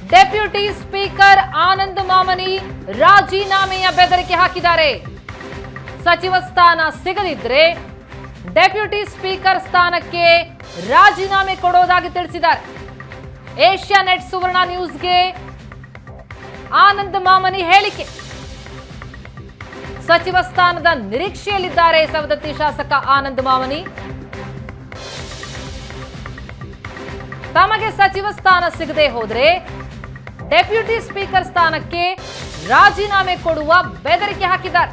Deputy speaker Anand Mamani ರಾಜೀನಾಮೆಯ ಬೆದರಿಕೆ ಹಾಕಿದ್ದಾರೆ ಸಚಿವ ಸ್ಥಾನ ಸಿಗದಿದ್ರೆ ಡೆಪ್ಯೂಟಿ ಸ್ಪೀಕರ್ ಸ್ಥಾನಕ್ಕೆ ರಾಜೀನಾಮೆ ಕೊಡೋದಾಗಿ ತಿಳಿಸಿದ್ದಾರೆ ಏಷ್ಯಾ ನೆಟ್ ಸುವರ್ಣ ನ್ಯೂಸ್ಗೆ ಆನಂದ್ ಮಾಮನಿ ಹೇಳಿಕೆ ಸಚಿವ ಸ್ಥಾನದ ನಿರೀಕ್ಷೆಯಲ್ಲಿದ್ದಾರೆ ಸವದತ್ತಿ ಶಾಸಕ ಆನಂದ್ ಮಾಮನಿ ತಮಗೆ ಸಚಿವ ಸ್ಥಾನ ಸಿಗದೆ ಹೋದ್ರೆ ಡೆಪ್ಯೂಟಿ ಸ್ಪೀಕರ್ ಸ್ಥಾನಕ್ಕೆ ರಾಜೀನಾಮೆ ಕೊಡುವ ಬೆದರಿಕೆ ಹಾಕಿದ್ದಾರೆ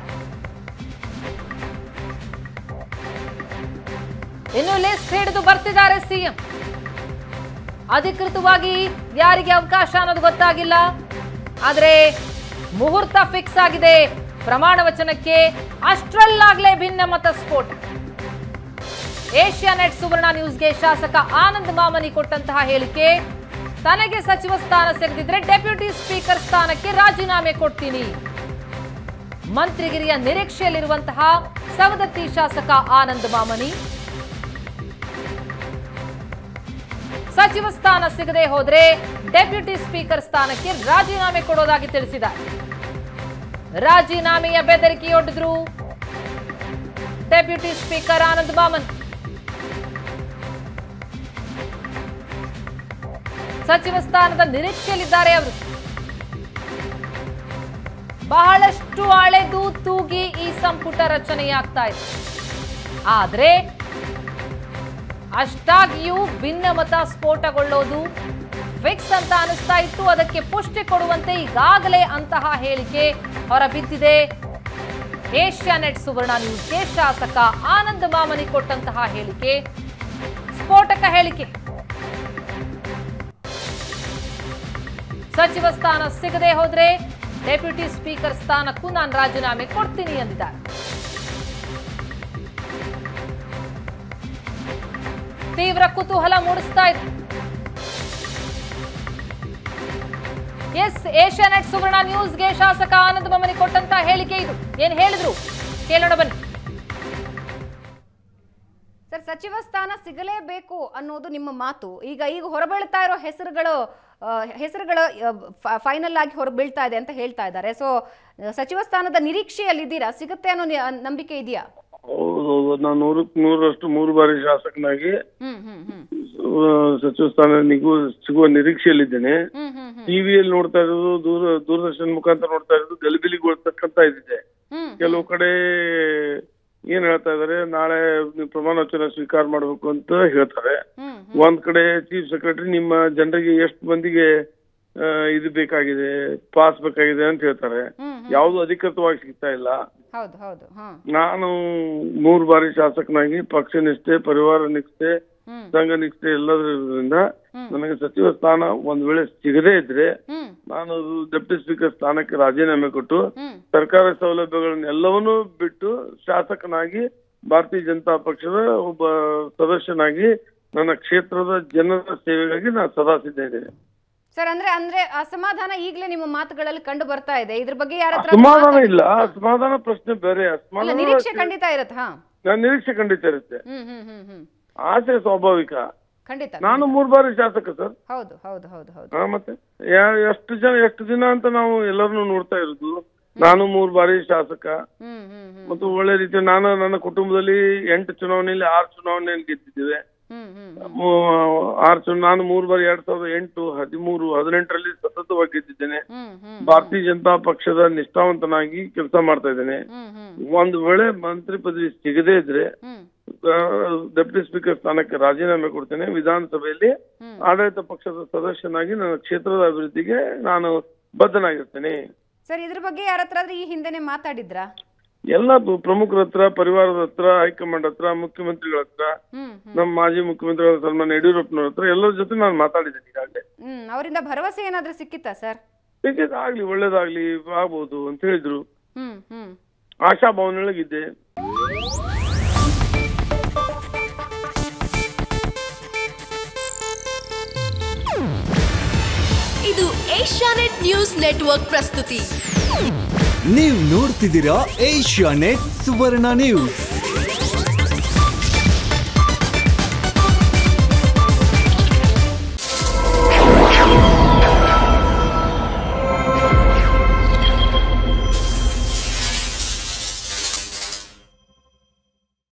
ಇನ್ನು ಲಿಸ್ಟ್ ಹಿಡಿದು ಬರ್ತಿದ್ದಾರೆ ಸಿಎಂ ಅಧಿಕೃತವಾಗಿ ಯಾರಿಗೆ ಅವಕಾಶ ಅನ್ನೋದು ಗೊತ್ತಾಗಿಲ್ಲ ಆದರೆ ಮುಹೂರ್ತ ಫಿಕ್ಸ್ ಆಗಿದೆ ಪ್ರಮಾಣ ವಚನಕ್ಕೆ ಅಷ್ಟರಲ್ಲಾಗಲೇ ಭಿನ್ನಮತ ಸ್ಫೋಟ ಏಷ್ಯಾ ನೆಟ್ ಸುವರ್ಣ ನ್ಯೂಸ್ಗೆ ಶಾಸಕ ಆನಂದ್ ಮಾಮನಿ ಕೊಟ್ಟಂತಹ ಹೇಳಿಕೆ ತನಗೆ ಸಚಿವ ಸ್ಥಾನ ಸಿಗದಿದ್ರೆ ಡೆಪ್ಯೂಟಿ ಸ್ಪೀಕರ್ ಸ್ಥಾನಕ್ಕೆ ರಾಜೀನಾಮೆ ಕೊಡ್ತೀನಿ ಮಂತ್ರಿಗಿರಿಯ ನಿರೀಕ್ಷೆಯಲ್ಲಿರುವಂತಹ ಸವದತ್ತಿ ಶಾಸಕ ಆನಂದ್ ಮಾಮನಿ ಸಚಿವ ಸ್ಥಾನ ಸಿಗದೆ ಹೋದ್ರೆ ಡೆಪ್ಯೂಟಿ ಸ್ಪೀಕರ್ ಸ್ಥಾನಕ್ಕೆ ರಾಜೀನಾಮೆ ಕೊಡೋದಾಗಿ ತಿಳಿಸಿದ್ದಾರೆ ರಾಜೀನಾಮೆಯ ಬೆದರಿಕೆಯೊಡ್ಡಿದ್ರು ಡೆಪ್ಯೂಟಿ ಸ್ಪೀಕರ್ ಆನಂದ್ ಮಾಮನ್ ಸಚಿವ ಸ್ಥಾನದ ನಿರೀಕ್ಷೆಯಲ್ಲಿದ್ದಾರೆ ಅವರು ಬಹಳಷ್ಟು ಹಳೆದು ತೂಗಿ ಈ ಸಂಪುಟ ರಚನೆಯಾಗ್ತಾ ಇದೆ ಆದ್ರೆ ಅಷ್ಟಾಗಿಯೂ ಭಿನ್ನಮತ ಸ್ಫೋಟಗೊಳ್ಳೋದು ಫಿಕ್ಸ್ ಅಂತ ಅನಿಸ್ತಾ ಇತ್ತು ಅದಕ್ಕೆ ಪುಷ್ಟಿ ಕೊಡುವಂತೆ ಈಗಾಗಲೇ ಅಂತಹ ಹೇಳಿಕೆ ಹೊರಬಿದ್ದಿದೆ ಏಷ್ಯಾ ನೆಟ್ ಸುವರ್ಣ ನ್ಯೂಸ್ಗೆ ಶಾಸಕ ಆನಂದ್ ಮಾಮನಿ ಕೊಟ್ಟಂತಹ ಹೇಳಿಕೆ ಸ್ಫೋಟಕ ಹೇಳಿಕೆ ಸಚಿವ ಸ್ಥಾನ ಸಿಗದೆ ಹೋದ್ರೆ ಡೆಪ್ಯೂಟಿ ಸ್ಪೀಕರ್ ಸ್ಥಾನಕ್ಕೂ ನಾನು ರಾಜೀನಾಮೆ ಕೊಡ್ತೀನಿ ಎಂದಿದ್ದಾರೆ ತೀವ್ರ ಕುತೂಹಲ ಮೂಡಿಸ್ತಾ ಇದೆ ಎಸ್ ಏಷ್ಯಾನೆಟ್ ಸುವರ್ಣ ನ್ಯೂಸ್ಗೆ ಶಾಸಕ ಆನಂದ್ ಮಮನಿ ಕೊಟ್ಟಂತ ಹೇಳಿಕೆ ಇದು ಏನ್ ಹೇಳಿದ್ರು ಕೇಳೋಣ ಬನ್ನಿ ಸರ್ ಸಚಿವ ಸ್ಥಾನ ಸಿಗಲೇಬೇಕು ಅನ್ನೋದು ನಿಮ್ಮ ಮಾತು ಈಗ ಈಗ ಹೊರಬೀಳ್ತಾ ಇರೋ ಹೆಸರುಗಳು ಆ, ಹೆಸರುಗಳು ಫೈನಲ್ ಆಗಿ ಹೊರಬೀಳ್ತಾ ಇದೆ ಅಂತ ಹೇಳ್ತಾ ಇದ್ದಾರೆ ಸೊ ಸಚಿವ ಸ್ಥಾನದ ನಿರೀಕ್ಷೆಯಲ್ಲಿದ್ದೀರಾ ಸಿಗುತ್ತೆ ಅನ್ನೋ ನಿ- ನಂಬಿಕೆ ಇದೆಯಾ ಹೌದು ನಾನು ನೂರಕ್ಕೆ ನೂರರಷ್ಟು ಮೂರು ಬಾರಿ ಶಾಸಕನಾಗಿ ಹ್ಮ್ ಹ್ಮ್ ಹ್ಮ್ ಆ, ಸಚಿವ ಸ್ಥಾನ ನಿಗು ಸಿಗುವ ನಿರೀಕ್ಷೆಯಲ್ಲಿದ್ದೇನೆ ಹ್ಮ್ ಹ್ಮ್ ಹ್ಮ್ ಟಿವಿಯಲ್ಲಿ ನೋಡ್ತಾ ಇರೋದು ದೂರ ದೂರದರ್ಶನ ಮುಖಾಂತರ ನೋಡ್ತಾ ಇರೋದು ಗಲಿಬಿಲಿಗೊಳ್ತಕ್ಕಂತ ಇದ್ದಿದೆ ಹ್ಮ್ ಕೆಲವು ಕಡೆ ಏನ್ ಹೇಳ್ತಾ ಇದಾರೆ ನಾಳೆ ನೀವು ಪ್ರಮಾಣ ವಚನ ಸ್ವೀಕಾರ ಮಾಡ್ಬೇಕು ಅಂತ ಹೇಳ್ತಾರೆ ಹ್ಮ್ ಒಂದ್ ಕಡೆ ಚೀಫ್ ಸೆಕ್ರೆಟರಿ ನಿಮ್ಮ ಜನರಿಗೆ ಎಷ್ಟು ಮಂದಿಗೆ ಆ, ಇದು ಬೇಕಾಗಿದೆ ಪಾಸ್ ಬೇಕಾಗಿದೆ ಅಂತ ಹೇಳ್ತಾರೆ ಹ್ಮ್ ಯಾವ್ದು ಅಧಿಕೃತವಾಗಿ ಸಿಗ್ತಾ ಇಲ್ಲ ಹೌದು ಹೌದು ಹಾ ನಾನು ಮೂರು ಬಾರಿ ಶಾಸಕನಾಗಿ ಪಕ್ಷ ನಿಷ್ಠೆ ಪರಿವಾರ ನಿಷ್ಠೆ ಹ್ಮ್ ಸಂಘ ನಿಷ್ಠೆ ಎಲ್ಲದರಿಂದ ಹ್ಮ್. ನನಗೆ ಸಚಿವ ಸ್ಥಾನ ಒಂದ್ ವೇಳೆ ಸಿಗದೇ ಇದ್ರೆ ಹ್ಮ್ ನಾನು ಡೆಪ್ಟಿ ಸ್ಪೀಕರ್ ಸ್ಥಾನಕ್ಕೆ ರಾಜೀನಾಮೆ ಕೊಟ್ಟು ಹ್ಮ್ ಸರ್ಕಾರ ಸೌಲಭ್ಯಗಳನ್ನ ಎಲ್ಲವನ್ನೂ ಬಿಟ್ಟು ಶಾಸಕನಾಗಿ ಭಾರತೀಯ ಜನತಾ ಪಕ್ಷದ ಒಬ್ಬ ಸದಸ್ಯನಾಗಿ ನನ್ನ ಕ್ಷೇತ್ರದ ಜನರ ಸೇವೆಗಾಗಿ ನಾನು ಸದಾ ಸಿದ್ಧ ಇದ್ದೇನೆ ಸರ್ ಅಂದ್ರೆ ಅಂದ್ರೆ ಅಸಮಾಧಾನ ಈಗಲೇ ನಿಮ್ಮ ಮಾತುಗಳಲ್ಲಿ ಕಂಡು ಬರ್ತಾ ಇದೆ ಇದ್ರ ಬಗ್ಗೆ ಯಾರ ಹತ್ರ ಅಸಮಾಧಾನ ಇಲ್ಲ ಅಸಮಾಧಾನ ಪ್ರಶ್ನೆ ಬೇರೆ ಅಲ್ಲ ಅಸಮಾಧಾನ ನಿರೀಕ್ಷೆ ಖಂಡಿತ ಇರುತ್ತೆ ಹಾ ನನ್ನ ನಿರೀಕ್ಷೆ ಖಂಡಿತ ಇರುತ್ತೆ ಹ್ಮ್ ಹ್ಮ್ ಹ್ಮ್ ಹ್ಮ್ ಆಸೆ ಸ್ವಾಭಾವಿಕ ಖಂಡಿತ ನಾನು ಮೂರ್ ಬಾರಿ ಶಾಸಕ ಸರ್ ಹೌದು ಹೌದು ಹೌದು ಹೌದು ಹಾ ಮತ್ತೆ ಯಾ- ಎಷ್ಟು ಜನ ಎಷ್ಟು ದಿನ ಅಂತ ನಾವು ಎಲ್ಲರನ್ನು ನೋಡ್ತಾ ಇರೋದು ನಾನು ಮೂರ್ ಬಾರಿ ಶಾಸಕ ಹ್ಮ್ ಹ್ಮ್ ಹ್ಮ್ ಮತ್ತು ಒಳ್ಳೆ ರೀತಿ ನಾನು ನನ್ನ ಕುಟುಂಬದಲ್ಲಿ ಎಂಟು ಚುನಾವಣೆಯಲ್ಲಿ ಆರು ಚುನಾವಣೆಯಲ್ಲಿ ಗೆದ್ದಿದ್ದೇವೆ ಹ್ಮ್ ಹ್ಮ್ ಮೂ- ಆರು ಚುನ ನಾನು ಮೂರು ಬಾರಿ ಎರಡ್ ಸಾವಿರದ ಎಂಟು ಹದಿಮೂರು ಹದಿನೆಂಟರಲ್ಲಿ ಸತತವಾಗಿ ಗೆದ್ದಿದ್ದೇನೆ ಹ್ಮ್ ಹ್ಮ್ ಭಾರತೀಯ ಜನತಾ ಪಕ್ಷದ ನಿಷ್ಠಾವಂತನಾಗಿ ಕೆಲಸ ಮಾಡ್ತಾ ಇದ್ದೇನೆ ಹ್ಮ್ ಹ್ಮ್ ಒಂದು ವೇಳೆ ಮಂತ್ರಿ ಪದವಿ ಸಿಗದೇ ಇದ್ರೆ ಹ್ಮ್ ಡೆಪ್ಯೂಟಿ ಸ್ಪೀಕರ್ ಸ್ಥಾನಕ್ಕೆ ರಾಜೀನಾಮೆ ಕೊಡ್ತೇನೆ ವಿಧಾನಸಭೆಯಲ್ಲಿ ಹ್ಮ್. ಆಡಳಿತ ಪಕ್ಷದ ಸದಸ್ಯನಾಗಿ ನನ್ನ ಕ್ಷೇತ್ರದ ಅಭಿವೃದ್ಧಿಗೆ ನಾನು ಬದ್ಧನಾಗಿರ್ತೇನೆ ಸರ್ ಇದ್ರ ಬಗ್ಗೆ ಯಾರ ಹತ್ರ ಆದ್ರೆ ಈ ಹಿಂದೆನೆ ಮಾತಾಡಿದ್ರಾ ಎಲ್ಲ ಪ್ರ- ಪ್ರಮುಖರ ಹತ್ರ ಪರಿವಾರದ ಹತ್ರ ಹೈಕಮಾಂಡ್ ಹತ್ರ ಮುಖ್ಯಮಂತ್ರಿಗಳ ಹತ್ರ ಹ್ಮ್ ಹ್ಮ್ ನಮ್ಮ ಮಾಜಿ ಮುಖ್ಯಮಂತ್ರಿಗಳ ಸನ್ಮಾನ್ಯ ಯಡಿಯೂರಪ್ಪನವ್ರ ಹತ್ರ ಎಲ್ಲರ ಜೊತೆ ನಾನು ಮಾತಾಡಿದ್ದೇನೆ ಈಗಾಗಲೇ ಹ್ಮ್ ಅವರಿಂದ ಭರವಸೆ ಏನಾದ್ರೂ ಸಿಕ್ಕಿತ್ತಾ ಸರ್ ಬೇಕಿದ್ರೆ ಆಗ್ಲಿ ಒಳ್ಳೇದಾಗ್ಲಿ ಆಗ್ಬೋದು ಅಂತ ಹೇಳಿದ್ರು ಹ್ಮ್ ಹ್ಮ್ ಆಶಾಭಾವನೆಯೊಳಗಿದ್ದೆ ಇದು ಏಷ್ಯಾನೆಟ್ ನ್ಯೂಸ್ ನೆಟ್ವರ್ಕ್ ಪ್ರಸ್ತುತಿ ನೀವು ನೋಡ್ತಿದ್ದೀರಾ ಏಷ್ಯಾ ನೆಟ್ ಸುವರ್ಣ ನ್ಯೂಸ್